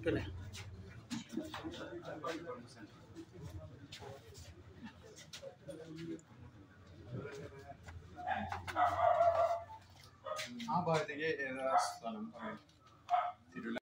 പിന്നെ ആ ഭാഗത്തേക്ക് ഏതാ സ്ഥലം പറയൂ. തിരുവല്ല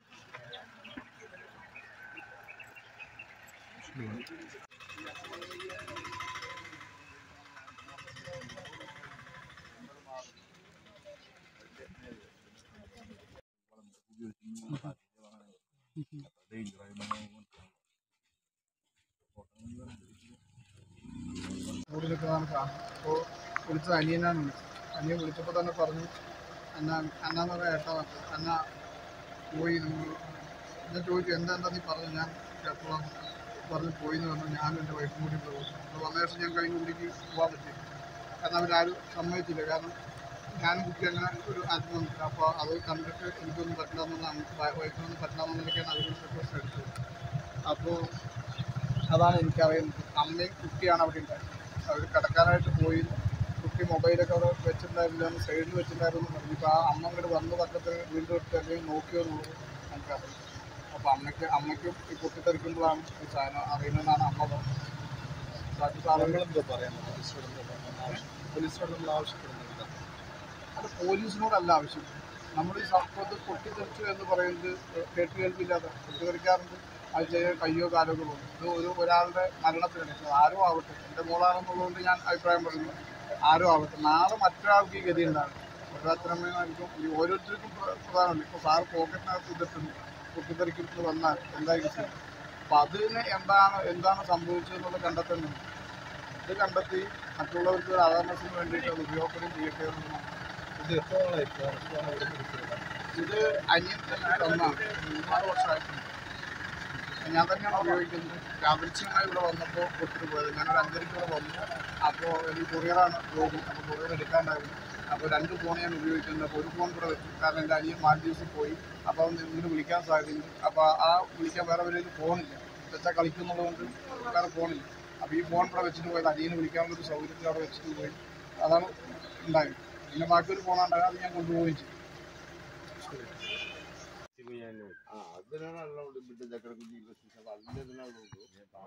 കൂടുതലൊക്കെ നമുക്ക് കാണാം അപ്പോൾ വിളിച്ച അനിയനാണ് വിളിച്ചത് അനിയൻ വിളിച്ചപ്പോൾ തന്നെ പറഞ്ഞു അന്ന അന്നാന്ന് പറയാം ഏട്ടാ അന്ന പോയി നിങ്ങൾ ഞാൻ ചോദിച്ചു എന്താ എന്താ നീ പറഞ്ഞു ഞാൻ കേട്ടോളാം പറഞ്ഞ് പോയി എന്ന് പറഞ്ഞു ഞാനും എൻ്റെ വൈഫും കൂടി പോകും അപ്പോൾ വന്ന ശേഷം ഞാൻ കഴിഞ്ഞ കൂടിക്ക് പോകാൻ പറ്റി കാരണം അവരാരും സമ്മതിച്ചില്ല കാരണം ഞാനും കുട്ടി അങ്ങനെ ഒരു ആത്മഹത്യ അപ്പോൾ അത് കണ്ടിട്ട് എനിക്കൊന്നും പറ്റില്ലെന്നാണ് വൈഫിനൊന്നും പറ്റില്ലെന്നൊക്കെയാണ് അവർ റിക്വസ്റ്റ് എടുത്തത് അപ്പോൾ അതാണ് എനിക്കറിയുന്നത് അമ്മയും കുട്ടിയാണ് അവിടെ ഉണ്ടായത് അവർ കിടക്കാനായിട്ട് പോയി കുട്ടി മൊബൈലൊക്കെ അവിടെ വെച്ചിട്ടുണ്ടായിരുന്നില്ല സൈഡിൽ വെച്ചിട്ടുണ്ടായിരുന്നു പറഞ്ഞു ഇപ്പോൾ ആ അമ്മ അങ്ങോട്ട് വന്ന പക്കത്ത് വീണ്ടും എടുത്ത് അല്ലെങ്കിൽ നോക്കിയോ എന്നുള്ളത് നമുക്കറിയാം അപ്പോൾ അമ്മയ്ക്ക് അമ്മയ്ക്കും ഈ പൊട്ടിത്തെറിക്കുമ്പോഴാണ് ഈ സാധനം അറിയുന്നതെന്നാണ് അമ്മ പറഞ്ഞത് ബാക്കി സാധനങ്ങൾ എന്താ പറയാൻ പോലീസിനോട് നമ്മൾ ആവശ്യപ്പെടുന്നില്ല അത് പോലീസിനോടല്ല ആവശ്യം നമ്മൾ ഈ സംഭവത്തിൽ പൊട്ടിത്തെറിച്ചു എന്ന് പറയുന്നത് കേട്ട് കേൾപ്പില്ലാതെ പൊട്ടിത്തെറിക്കാറുണ്ട് അത് ചെയ്യാൻ കയ്യോ കാലോ ഒക്കെ പോകും ഇത് ഒരു ഒരാളുടെ മരണത്തിനിടയ്ക്ക് ആരും ആവട്ടെ എൻ്റെ മോളാണെന്നുള്ളതുകൊണ്ട് ഞാൻ അഭിപ്രായം പറയുന്നു ആരും ആവട്ടെ നാളെ മറ്റൊരാൾക്ക് ഈ ഗതി ഉണ്ടാകും ഓരോരുത്തരമ്മമാർക്കും ഈ ഓരോരുത്തർക്കും പ്ര- പ്രധാനമുണ്ട് ഇപ്പോൾ സാർ പോക്കറ്റിനകത്ത് ഇതിട്ടുണ്ട് പൊട്ടിത്തെറിക്കുന്നത് വന്നാൽ എന്തായിരിക്കും ചെയ്യും അപ്പം അതിന് എന്താണ് എന്താണ് സംഭവിച്ചതെന്നുള്ളത് കണ്ടെത്തുന്നുണ്ട് ഇത് കണ്ടെത്തി മറ്റുള്ളവർക്ക് ഒരു അവയർനെസ്സിന് വേണ്ടിയിട്ട് അത് ഉപയോഗപ്പെടുകയും ചെയ്യട്ടെ എന്നുള്ളതാണ് ഇത് എത്ര നാളായി ഫോറസ്റ്റാണ് ഇവിടെ എടുക്കുന്നത് ഇത് അനിയൻ തന്നെ ഒന്നാണ് മൂന്നാല് വർഷമായിട്ടുണ്ട് ഞാൻ തന്നെയാണ് ഉപയോഗിക്കുന്നത് യാദൃച്ഛികമായി ഇവിടെ വന്നപ്പോൾ കൊടുത്തിട്ട് പോയത് ഞാനൊരു അഞ്ചരയ്ക്ക് ഇവിടെ വന്നു അപ്പോൾ എനിക്ക് കൊറിയറാണ് ജോബ് അപ്പോൾ കൊറിയർ എടുക്കാണ്ടായിരുന്നു അപ്പോൾ രണ്ട് ഫോൺ ഞാൻ ഉപയോഗിക്കുന്നുണ്ട് അപ്പോൾ ഒരു ഫോൺ ഇവിടെ വെച്ചു കാരണം എൻ്റെ അനിയൻ മാലദ്വീപ്സിൽ പോയി അപ്പോൾ അവൻ ഇങ്ങനെ വിളിക്കാൻ സാധ്യതയുണ്ട് അപ്പോൾ ആ വിളിക്കാൻ വേറെ വരെ ഫോണില്ല വെച്ചാൽ കളിക്കുന്നുള്ളതുകൊണ്ട് വേറെ ഫോണില്ല അപ്പോൾ ഈ ഫോൺ ഇവിടെ വെച്ചിട്ട് പോയത് അനിയന് വിളിക്കാനുള്ളൊരു സൗകര്യത്തിൽ അവിടെ വെച്ചിട്ട് പോയി അതാണ് ഉണ്ടായത് പിന്നെ ബാക്കിയൊരു ഫോണുണ്ടായത് അത് ഞാൻ കൊണ്ടുപോവുകയും ചെയ്തു ആ അതിനാണല്ലോ ഇവിടെ ചക്കര കുഞ്ഞി അതിൻ്റെ ഇതിനുള്ളൂ